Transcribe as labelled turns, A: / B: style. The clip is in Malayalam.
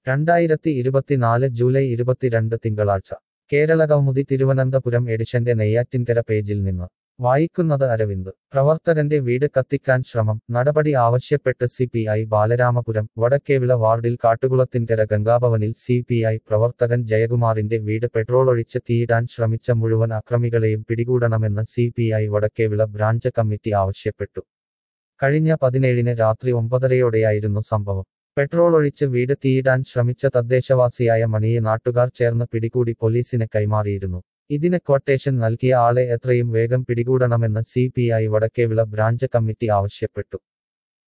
A: രണ്ടായിരത്തി ഇരുപത്തിനാല് ജൂലൈ ഇരുപത്തിരണ്ട് തിങ്കളാഴ്ച കേരള കൗമുദി തിരുവനന്തപുരം എഡിഷന്റെ നെയ്യാറ്റിൻകര പേജിൽ നിന്ന് വായിക്കുന്നത് അരവിന്ദ് പ്രവർത്തകന്റെ വീട് കത്തിക്കാൻ ശ്രമം നടപടി ആവശ്യപ്പെട്ട് C P I Balaramapuram Vadakkevila വാർഡിൽ കാട്ടുകുളത്തിൻകര ഗംഗാഭവനിൽ സി പി ഐ പ്രവർത്തകൻ ജയകുമാറിന്റെ വീട് പെട്രോളൊഴിച്ച് തീയിടാൻ ശ്രമിച്ച മുഴുവൻ അക്രമികളെയും പിടികൂടണമെന്ന് C P I Vadakkevila branch committee ആവശ്യപ്പെട്ടു കഴിഞ്ഞ പതിനേഴിന് രാത്രി ഒമ്പതരയോടെയായിരുന്നു സംഭവം പെട്രോൾ ഒഴിച്ച് വീട് തീയിടാൻ ശ്രമിച്ച തദ്ദേശവാസിയായ മണിയെ നാട്ടുകാർ ചേർന്ന് പിടികൂടി പോലീസിന് കൈമാറിയിരുന്നു ഇതിന് ക്വട്ടേഷൻ നൽകിയ ആളെ എത്രയും വേഗം പിടികൂടണമെന്ന് C P I Vadakkevila branch committee ആവശ്യപ്പെട്ടു